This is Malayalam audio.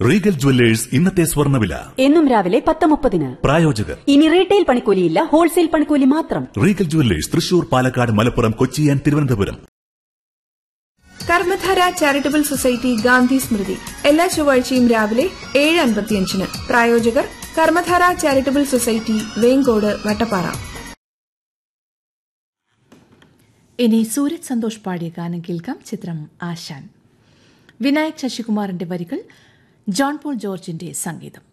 റീഗൽ ജുവല്ലേഴ്സ് ഇന്നത്തെ സ്വർണ്ണവില എന്നും രാവിലെ പത്ത് മുപ്പതിന് പ്രായോജകർ ഇനി റീറ്റെയിൽ പണിക്കൂലിയില്ല ഹോൾസെയിൽ പണിക്കൂലി മാത്രം Regal jewellers Thrissur Palakkad Malappuram Kochi and Thiruvananthapuram Karmadhara charitable society Gandhi Smriti എല്ലാ ചൊവ്വാഴ്ചയും രാവിലെ ഏഴ് അൻപത്തിയഞ്ചിന് പ്രായോജകർ കർമ്മധാര ചാരിറ്റബിൾ സൊസൈറ്റി വേങ്കോട് വട്ടപ്പാറ ഇനി സൂരജ് സന്തോഷ് പാടിയ ഗാനം കേൾക്കാം ചിത്രം ആശാൻ വിനായക് ശശികുമാറിന്റെ വരികൾ ജോൺ പോൾ ജോർജിന്റെ സംഗീതം